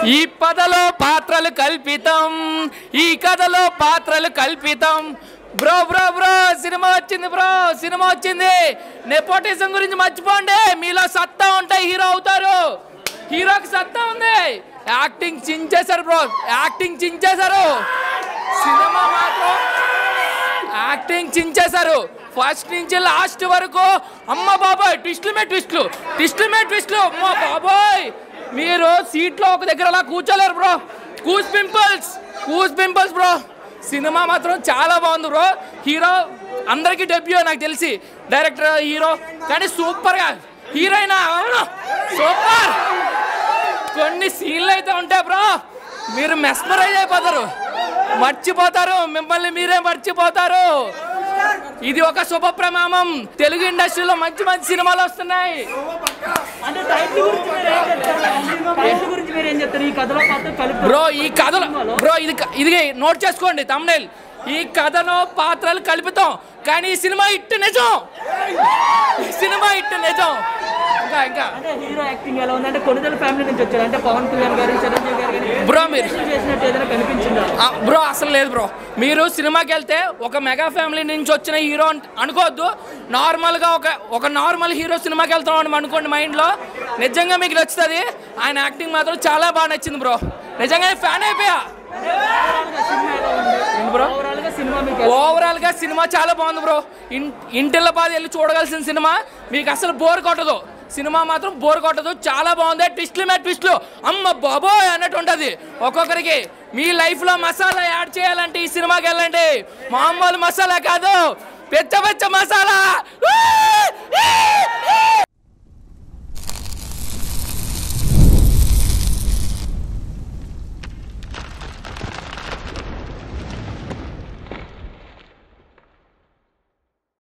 ఈ పదలో పాత్రలు కల్పితం ఈ కథలో పాత్రలు కల్పితం బ్రో బ్రో బ్రో సినిమా వచ్చింది బ్రో సినిమా వచ్చింది నెపోటిజం గురించి మర్చిపోండి మీలో సత్తా ఉంటే హీరో అవుతారు హీరోకి సత్తా ఉంది యాక్టింగ్ చించేశారు బ్రో యాక్టింగ్ చించేశారు సినిమా మాత్రం యాక్టింగ్ చించేశారు ఫస్ట్ నుంచి లాస్ట్ వరకు అమ్మ బాబాయ్ ట్విస్టులు మే ట్విస్టులు ట్విస్టులు మే ట్విస్టులు అమ్మ బాబాయ్ మీరు సీట్లో ఒక దగ్గర అలా కూర్చోలేరు bro goose pimples goose pimples bro cinema మాత్రం చాలా బాగుంది బ్రో హీరో అందరికీ డెబ్యూ నాకు తెలిసి డైరెక్టర్ హీరో కానీ సూపర్గా హీరోయిన్ అవును సూపర్ కొన్ని సీన్లు అయితే ఉంటాయి బ్రో మీరు మెస్మరైజ్ అయిపోతారు మర్చిపోతారు మిమ్మల్ని మీరే మర్చిపోతారు ఇది ఒక శుభ ప్రమామం తెలుగు ఇండస్ట్రీలో మంచి మంచి సినిమాలు వస్తున్నాయి అంటే టైటిల్ గురించి మీరు ఏం చెప్తారు టైటిల్ గురించి మీరు ఏం చెప్తారు ఈ కథలో పాత్ర కలిపి బ్రో ఈ కథలో బ్రో ఇది ఇది నోట్ చేసుకోండి తమ్నైల్ ఈ కథలో పాత్రలు కలుపుతాం కానీ ఈ సినిమా ఇట్టు నిజం ఈ సినిమా ఇట్టు నిజం ఇంకా ఇంకా అంటే హీరో యాక్టింగ్ ఎలా ఉంది అంటే కొనుదల ఫ్యామిలీ నుంచి వచ్చారు అంటే పవన్ కళ్యాణ్ గారు చిరంజీవి గారు కానీ బ్రో మీరు చేసినట్టు ఏదైనా కనిపించిందా ఆ, బ్రో అసలు లేదు బ్రో మీరు సినిమాకి వెళ్తే ఒక మెగా ఫ్యామిలీ నుంచి వచ్చిన హీరో అంట- అనుకోవద్దు నార్మల్గా ఒక ఒక నార్మల్ హీరో సినిమాకి వెళ్తాం అని అనుకోండి మైండ్లో నిజంగా మీకు నచ్చుతుంది ఆయన యాక్టింగ్ మాత్రం చాలా బాగా నచ్చింది బ్రో నిజంగా ఫ్యాన్ అయిపోయా సినిమా ఎలా ఉంది ఏంటి బ్రో ఓవరాల్ గా సినిమా మీకు ఎలా- ఓవరాల్ గా సినిమా చాలా బాగుంది బ్రో ఇన్- ఇంటిల్ల బాధ వెళ్ళి చూడగలసిన సినిమా మీకు అసలు బోర్ కొట్టదు సినిమా మాత్రం బోర్ కొట్టదు చాలా బాగుంది ట్విస్ట్లు మీద ట్విస్ట్లు అమ్మ బాబోయ్ అన్నట్టు ఉంటుంది ఒక్కొక్కరికి మీ లైఫ్ లో మసాలా యాడ్ చేయాలంటే ఈ సినిమాకి వెళ్ళండి మామూలు మసాలా కాదు పెద్ద పెద్ద మసాలా